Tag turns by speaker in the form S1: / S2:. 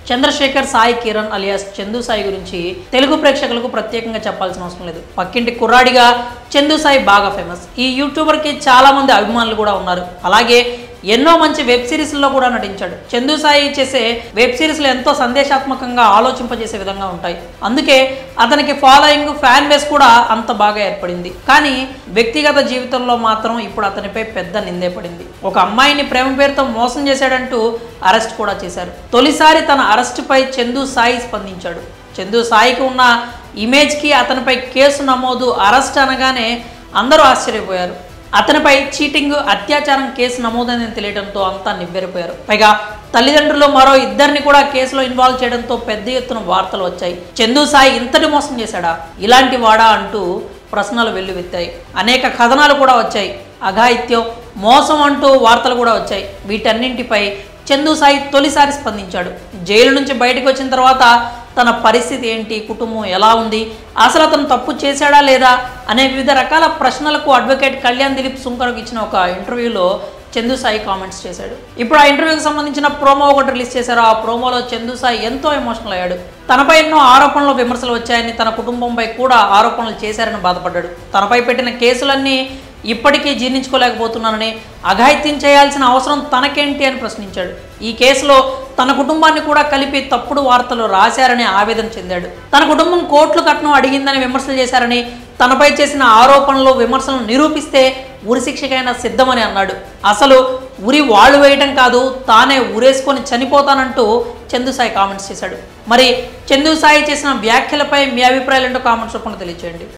S1: Chandrasekhar Sai Kiran alias Chandu Sai గురించి తెలుగు ప్రేక్షకులకు ప్రత్యేకంగా చెప్పాల్సిన అవసరం లేదు పక్కింటి కుర్రాడిగా చందు సాయి బాగా ఫేమస్ ఈ యూట్యూబర్కి చాలా మంది అభిమానులు కూడా ఉన్నారు అలాగే ఎన్నో మంచి వెబ్ సిరీస్లో కూడా నటించాడు చందు సాయి చేసే వెబ్ సిరీస్లు ఎంతో సందేశాత్మకంగా ఆలోచింపజేసే విధంగా ఉంటాయి అందుకే అతనికి ఫాలోయింగ్ ఫ్యాన్ బేస్ కూడా అంత బాగా ఏర్పడింది కానీ వ్యక్తిగత జీవితంలో మాత్రం ఇప్పుడు అతనిపై పెద్ద నిందే పడింది ఒక అమ్మాయిని ప్రేమ పేరుతో మోసం చేశాడంటూ అరెస్ట్ కూడా చేశారు తొలిసారి తన అరెస్టుపై చందు సాయి స్పందించాడు చందు సాయికి ఉన్న ఇమేజ్కి అతనిపై కేసు నమోదు అరెస్ట్ అనగానే అందరూ ఆశ్చర్యపోయారు అతనిపై చీటింగ్ అత్యాచారం కేసు నమోదైందని తెలియడంతో అంతా నివ్వెరపోయారు పైగా తల్లిదండ్రులు మరో ఇద్దరిని కూడా కేసులో ఇన్వాల్వ్ చేయడంతో పెద్ద ఎత్తున వార్తలు వచ్చాయి చందు సాయి ఇంతటి మోసం చేశాడా ఇలాంటి వాడా అంటూ ప్రశ్నలు వెల్లువెత్తాయి అనేక కథనాలు కూడా వచ్చాయి అఘాయిత్యం మోసం అంటూ వార్తలు కూడా వచ్చాయి వీటన్నింటిపై చందు సాయి తొలిసారి స్పందించాడు జైలు నుంచి బయటకు వచ్చిన తర్వాత తన పరిస్థితి ఏంటి కుటుంబం ఎలా ఉంది అసలు అతను తప్పు చేశాడా లేదా అనే వివిధ రకాల ప్రశ్నలకు అడ్వకేట్ కళ్యాణ్ దిలీప్ సుంకర్కి ఇచ్చిన ఒక ఇంటర్వ్యూలో చందు సాయి కామెంట్స్ చేశాడు ఇప్పుడు ఆ ఇంటర్వ్యూకి సంబంధించిన ప్రోమో ఒకటి రిలీజ్ చేశారు ఆ ప్రోమోలో చందు సాయి ఎంతో ఎమోషనల్ అయ్యాడు తనపై ఎన్నో ఆరోపణలు విమర్శలు వచ్చాయని తన కుటుంబంపై కూడా ఆరోపణలు చేశారని బాధపడ్డాడు తనపై పెట్టిన కేసులన్నీ ఇప్పటికీ జీర్ణించుకోలేకపోతున్నానని అఘాయిత్యం చేయాల్సిన అవసరం తనకేంటి అని ప్రశ్నించాడు ఈ కేసులో తన కుటుంబాన్ని కూడా కలిపి తప్పుడు వార్తలు రాశారని ఆవేదన చెందాడు తన కుటుంబం కోట్లు కట్నం అడిగిందని విమర్శలు చేశారని తనపై చేసిన ఆరోపణలు విమర్శలను నిరూపిస్తే ఉరిశిక్షకైనా సిద్ధమని అన్నాడు అసలు ఉరి వాళ్ళు వేయటం కాదు తానే ఉరేసుకొని చనిపోతానంటూ చందుసాయి కామెంట్స్ చేశాడు మరి చందుసాయి చేసిన వ్యాఖ్యలపై మీ అభిప్రాయాలు ఏంటో కామెంట్స్ రూపంలో తెలియచేయండి